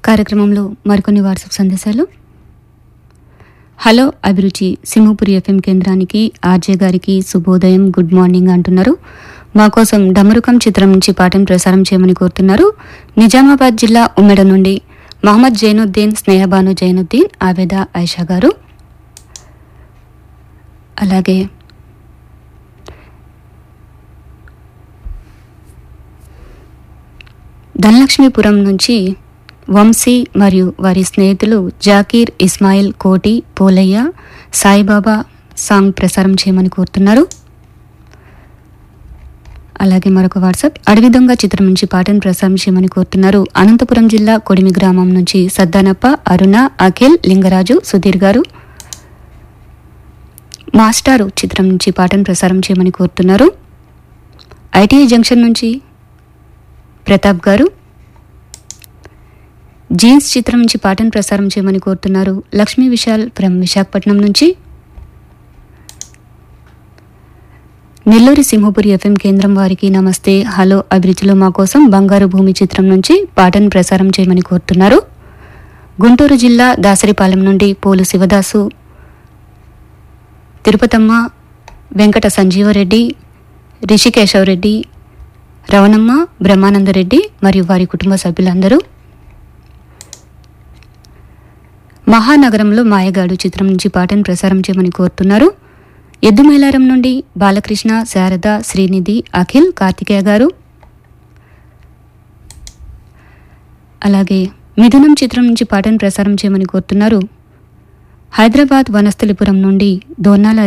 కార్యక్రమంలో మరికొన్ని వాట్సాప్ సందేశాలు హలో అభిరుచి సింహపురి ఎఫ్ఎం కేంద్రానికి ఆర్జే గారికి శుభోదయం గుడ్ మార్నింగ్ అంటున్నారు మా కోసం డమరుకం చిత్రం నుంచి పాటను ప్రసారం చేయమని కోరుతున్నారు నిజామాబాద్ జిల్లా ఉమ్మెడ నుండి మహమ్మద్ జైనుద్దీన్ స్నేహబాను జైనుద్దీన్ ఆబేద ఐషా గారు అలాగే ధనలక్ష్మీపురం నుంచి వంశీ మరియు వారి స్నేహితులు జాకీర్ ఇస్మాయిల్ కోటి పోలయ్య సాయిబాబా సాంగ్ ప్రసారం చేయమని కోరుతున్నారు అలాగే మరొక వాట్సాప్ అడవి దొంగ చిత్రం నుంచి పాటను ప్రసారం చేయమని కోరుతున్నారు అనంతపురం జిల్లా కొడిమి గ్రామం నుంచి సద్దానప్ప అరుణ అఖిల్ లింగరాజు సుధీర్ గారు మాస్టారు చిత్రం నుంచి పాటను ప్రసారం చేయమని కోరుతున్నారు ఐటీఐ జంక్షన్ నుంచి ప్రతాప్ గారు జీన్స్ చిత్రం నుంచి పాటను ప్రసారం చేయమని కోరుతున్నారు లక్ష్మీ విశాల్ ఫ్రమ్ విశాఖపట్నం నుంచి నెల్లూరి సింహపురి ఎఫ్ఎం కేంద్రం వారికి నమస్తే హలో అభిరుచిలో మా కోసం బంగారు భూమి చిత్రం నుంచి పాటను ప్రసారం చేయమని కోరుతున్నారు గుంటూరు జిల్లా దాసరిపాలెం నుండి పోలు శివదాసు తిరుపతమ్మ వెంకట సంజీవరెడ్డి రిషికేశవరెడ్డి రవణమ్మ బ్రహ్మానందరెడ్డి మరియు వారి కుటుంబ సభ్యులందరూ మహానగరంలో మాయగాడు చిత్రం నుంచి పాటను ప్రసారం చేయమని కోరుతున్నారు ఎద్దుమైలారం నుండి బాలకృష్ణ శారద శ్రీనిధి అఖిల్ కార్తికేయ గారు అలాగే మిథునం చిత్రం నుంచి పాటను ప్రసారం చేయమని కోరుతున్నారు హైదరాబాద్ వనస్థలిపురం నుండి దోన్నాల